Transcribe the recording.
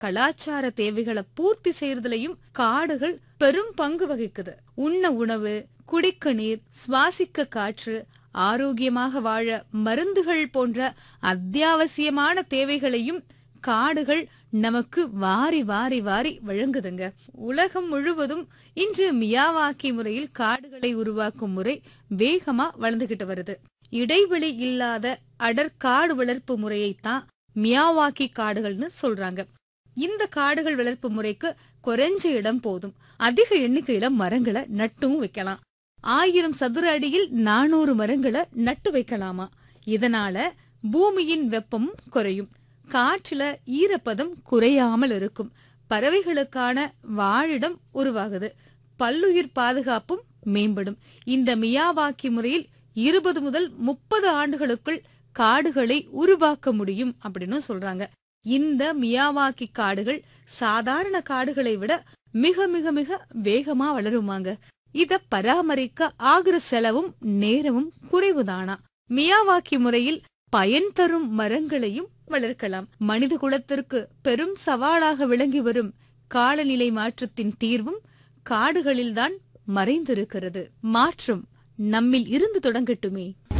கலாச்சார தேவைகளை பூர்த்தி செய்யறதுலயும் காடுகள் பெரும் பங்கு வகிக்குது உண்ண உணவு குடிக்க நீர் சுவாசிக்க காற்று ஆரோக்கியமாக வாழ மருந்துகள் போன்ற அத்தியாவசியமான தேவைகளையும் காடுகள் நமக்கு வாரி வாரி வாரி வழங்குதுங்க உலகம் முழுவதும் இன்று மியாவாக்கி முறையில் காடுகளை உருவாக்கும் முறை வேகமா வளர்ந்துகிட்டு வருது இடைவெளி இல்லாத அடர் காடு வளர்ப்பு முறையைத்தான் மியாவாக்கி காடுகள்னு சொல்றாங்க இந்த காடுகள் வளர்ப்பு முறைக்கு குறைஞ்ச இடம் போதும் அதிக எண்ணிக்கையில மரங்களை நட்டும் வைக்கலாம் ஆயிரம் சதுர அடியில் நானூறு மரங்களை நட்டு வைக்கலாமா இதனால பூமியின் வெப்பமும் குறையும் காற்றுல ஈரப்பதம் குறையாமல் இருக்கும் பறவைகளுக்கான வாழிடம் உருவாகுது பல்லுயிர் பாதுகாப்பும் மேம்படும் இந்த மியாவாக்கி முறையில் இருபது முதல் முப்பது ஆண்டுகளுக்குள் காடுகளை உருவாக்க முடியும் அப்படின்னு சொல்றாங்க இந்த மியாவாக்கி காடுகள் சாதாரண காடுகளை விட மிக மிக மிக வேகமா வளருமாங்க இத பராமரிக்க ஆகிற செலவும் நேரமும் குறைவுதானா மியாவாக்கி முறையில் பயன் தரும் மரங்களையும் வளர்க்கலாம் மனித குலத்திற்கு பெரும் சவாலாக விளங்கி வரும் காலநிலை மாற்றத்தின் தீர்வும் காடுகளில்தான் மறைந்திருக்கிறது மாற்றம் நம்மில் இருந்து தொடங்கட்டுமே